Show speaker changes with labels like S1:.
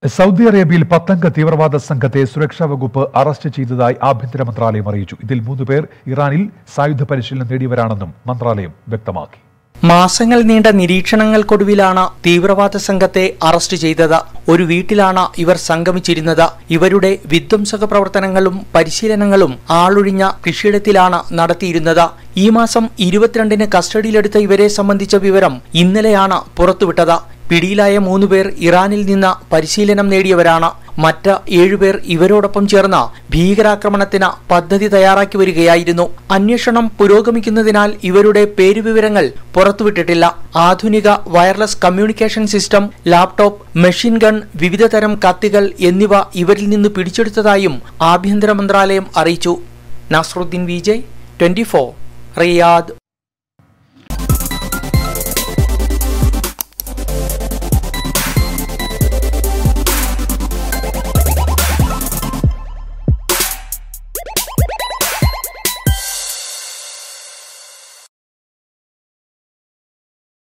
S1: Saudi അറേബ്യയിൽ പത്തംഗ തീവ്രവാദ സംഘത്തെ സുരക്ഷാ വകുപ്പ് അറസ്റ്റ് ചെയ്തതായി ആഭ്യന്തര മന്ത്രാലയം അറിയിച്ചു ഇതിൽ മൂന്ന് പേർ ഇറാനിൽ സായുധ പരിശീലനം നേടിയവരാണെന്നും മന്ത്രാലയം വ്യക്തമാക്കി
S2: മാസങ്ങൾ നീണ്ട നിരീക്ഷണങ്ങൾക്കൊടുവിലാണ് തീവ്രവാദ സംഘത്തെ അറസ്റ്റ് ചെയ്തത് ഒരു വീട്ടിലാണ് ഇവർ സംഗമിച്ചിരുന്നത് ഇവരുടെ വിധ്വംസക പ്രവർത്തനങ്ങളും പരിശീലനങ്ങളും ആളൊഴിഞ്ഞ കൃഷിയിടത്തിലാണ് നടത്തിയിരുന്നത് ഈ മാസം ഇരുപത്തിരണ്ടിന് കസ്റ്റഡിയിലെടുത്ത ഇവരെ സംബന്ധിച്ച വിവരം ഇന്നലെയാണ് പുറത്തുവിട്ടത് പിടിയിലായ മൂന്നുപേർ ഇറാനിൽ നിന്ന് പരിശീലനം നേടിയവരാണ് മറ്റ് ഏഴുപേർ ഇവരോടൊപ്പം ചേർന്ന് ഭീകരാക്രമണത്തിന് പദ്ധതി തയ്യാറാക്കി വരികയായിരുന്നു അന്വേഷണം പുരോഗമിക്കുന്നതിനാൽ ഇവരുടെ പേരുവിവരങ്ങൾ പുറത്തുവിട്ടിട്ടില്ല ആധുനിക wireless communication system laptop machine gun വിവിധതരം കത്തികൾ എന്നിവ ഇവരിൽ നിന്ന് പിടിച്ചെടുത്തതായും ആഭ്യന്തര മന്ത്രാലയം അറിയിച്ചു നസ്രുദ്ദീൻ വിജയ് ട്വന്റി റിയാദ്